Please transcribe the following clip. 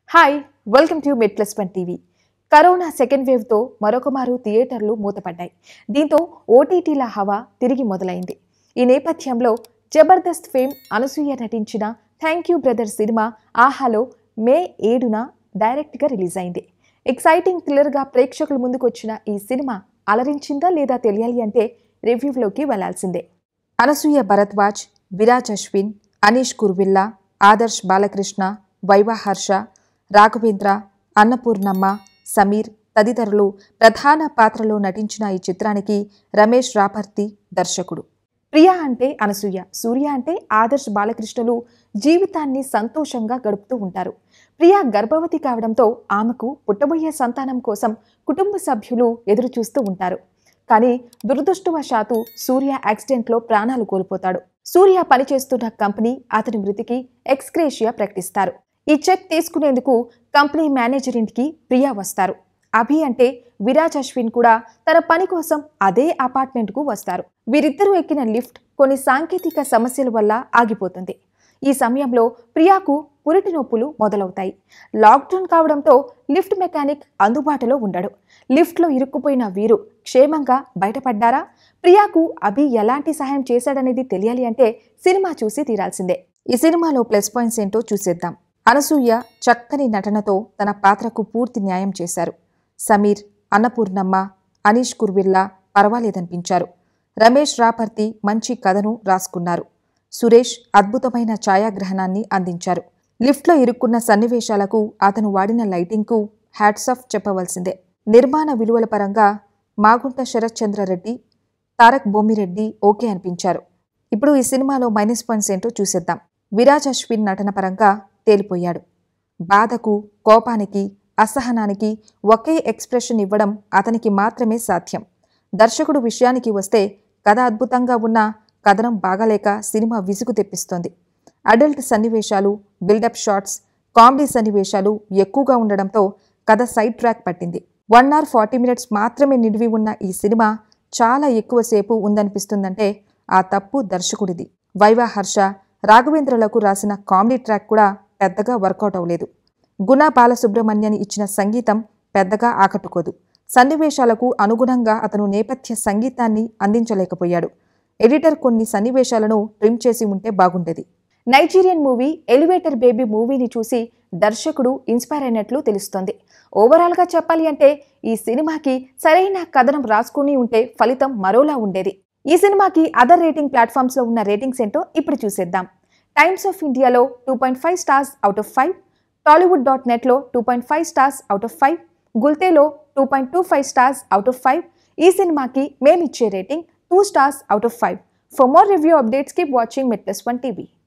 hi welcome to med plus one TV corona second వేవ్తో మరొకమారు థియేటర్లు మూతపడ్డాయి దీంతో ఓటీటీల హవా తిరిగి మొదలైంది ఈ నేపథ్యంలో జబర్దస్త్ ఫేమ్ అనసూయ నటించిన థ్యాంక్ యూ బ్రదర్ సినిమా ఆహాలో మే ఏడున డైరెక్ట్గా రిలీజ్ అయింది ఎక్సైటింగ్ థ్రిల్లర్గా ప్రేక్షకుల ముందుకు వచ్చిన ఈ సినిమా అలరించిందా లేదా తెలియాలి అంటే రివ్యూలోకి వెళ్లాల్సిందే అనసూయ భరద్వాజ్ విరాజ్ అశ్విన్ అనీష్ కుర్విల్లా ఆదర్శ్ బాలకృష్ణ వైవా హర్ష రాఘవేంద్ర అన్నపూర్ణమ్మ సమీర్ తదితరులు ప్రధాన పాత్రలో నటించిన ఈ చిత్రానికి రమేష్ రాపర్తి దర్శకుడు ప్రియా అంటే అనసూయ సూర్య అంటే ఆదర్శ్ బాలకృష్ణులు జీవితాన్ని సంతోషంగా గడుపుతూ ఉంటారు ప్రియా గర్భవతి కావడంతో ఆమెకు పుట్టబోయే సంతానం కోసం కుటుంబ సభ్యులు ఎదురు చూస్తూ ఉంటారు కానీ దురదృష్టవశాత్తు సూర్య యాక్సిడెంట్లో ప్రాణాలు కోల్పోతాడు సూర్య పనిచేస్తున్న కంపెనీ అతని మృతికి ఎక్స్క్రేషియా ప్రకటిస్తారు ఈ చెక్ తీసుకునేందుకు కంపెనీ మేనేజర్ ఇంటికి ప్రియా వస్తారు అభి అంటే విరాజ్ అశ్విన్ కూడా తన పని కోసం అదే అపార్ట్మెంట్కు వస్తారు వీరిద్దరూ ఎక్కిన లిఫ్ట్ కొన్ని సాంకేతిక సమస్యల వల్ల ఆగిపోతుంది ఈ సమయంలో ప్రియాకు పురిటి నొప్పులు మొదలవుతాయి లాక్డౌన్ కావడంతో లిఫ్ట్ మెకానిక్ అందుబాటులో ఉండడు లిఫ్ట్లో ఇరుక్కుపోయిన వీరు క్షేమంగా బయటపడ్డారా ప్రియాకు అభి ఎలాంటి సహాయం చేశాడనేది తెలియాలి అంటే సినిమా చూసి తీరాల్సిందే ఈ సినిమాలో ప్లస్ పాయింట్స్ ఏంటో చూసేద్దాం అనసూయ చక్కని నటనతో తన పాత్రకు పూర్తి న్యాయం చేశారు సమీర్ అన్నపూర్ణమ్మ అనీష్ కుర్విల్లా పర్వాలేదనిపించారు రమేష్ రాపర్తి మంచి కథను రాసుకున్నారు సురేష్ అద్భుతమైన ఛాయాగ్రహణాన్ని అందించారు లిఫ్ట్లో ఇరుక్కున్న సన్నివేశాలకు అతను వాడిన లైటింగ్కు హ్యాట్స్ ఆఫ్ చెప్పవలసిందే నిర్మాణ విలువల పరంగా మాగుంట శరత్ చంద్రారెడ్డి తారక్ బొమ్మిరెడ్డి ఓకే అనిపించారు ఇప్పుడు ఈ సినిమాలో మైనస్ పాయింట్స్ ఏంటో చూసేద్దాం విరాజ్ అశ్విన్ నటన పరంగా తేలిపోయాడు బాధకు కోపానికి అసహనానికి ఒకే ఎక్స్ప్రెషన్ ఇవ్వడం అతనికి మాత్రమే సాధ్యం దర్శకుడు విషయానికి వస్తే కథ అద్భుతంగా ఉన్నా కథనం బాగాలేక సినిమా విసుగు తెప్పిస్తోంది అడల్ట్ సన్నివేశాలు బిల్డప్ షాట్స్ కామెడీ సన్నివేశాలు ఎక్కువగా ఉండడంతో కథ సైడ్ ట్రాక్ పట్టింది వన్ అవర్ ఫార్టీ మినిట్స్ మాత్రమే నిడివి ఉన్న ఈ సినిమా చాలా ఎక్కువసేపు ఉందనిపిస్తుందంటే ఆ తప్పు దర్శకుడిది వైవా హర్ష రాఘవేంద్రలకు రాసిన కామెడీ ట్రాక్ కూడా పెద్దగా వర్కౌట్ అవ్వలేదు గుణ బాలసుబ్రహ్మణ్యని ఇచ్చిన సంగీతం పెద్దగా ఆకట్టుకోదు సన్నివేశాలకు అనుగుణంగా అతను నేపథ్య సంగీతాన్ని అందించలేకపోయాడు ఎడిటర్ కొన్ని సన్నివేశాలను ట్రిమ్ చేసి ఉంటే బాగుండేది నైజీరియన్ మూవీ ఎలివేటర్ బేబీ మూవీని చూసి దర్శకుడు ఇన్స్పైర్ అయినట్లు తెలుస్తోంది ఓవరాల్గా చెప్పాలి అంటే ఈ సినిమాకి సరైన కథనం రాసుకుని ఉంటే ఫలితం మరోలా ఉండేది ఈ సినిమాకి అదర్ రేటింగ్ ప్లాట్ఫామ్స్లో ఉన్న రేటింగ్స్ ఏంటో ఇప్పుడు చూసేద్దాం టైమ్స్ ఆఫ్ ఇండియాలో two point five stars out of five Tollywood dot నెట్లో two point five stars out of five గుల్తేలో two point two five stars out of five ఈ సినిమాకి మేమిచ్చే rating two stars out of five for more review updates keep watching med plus one TV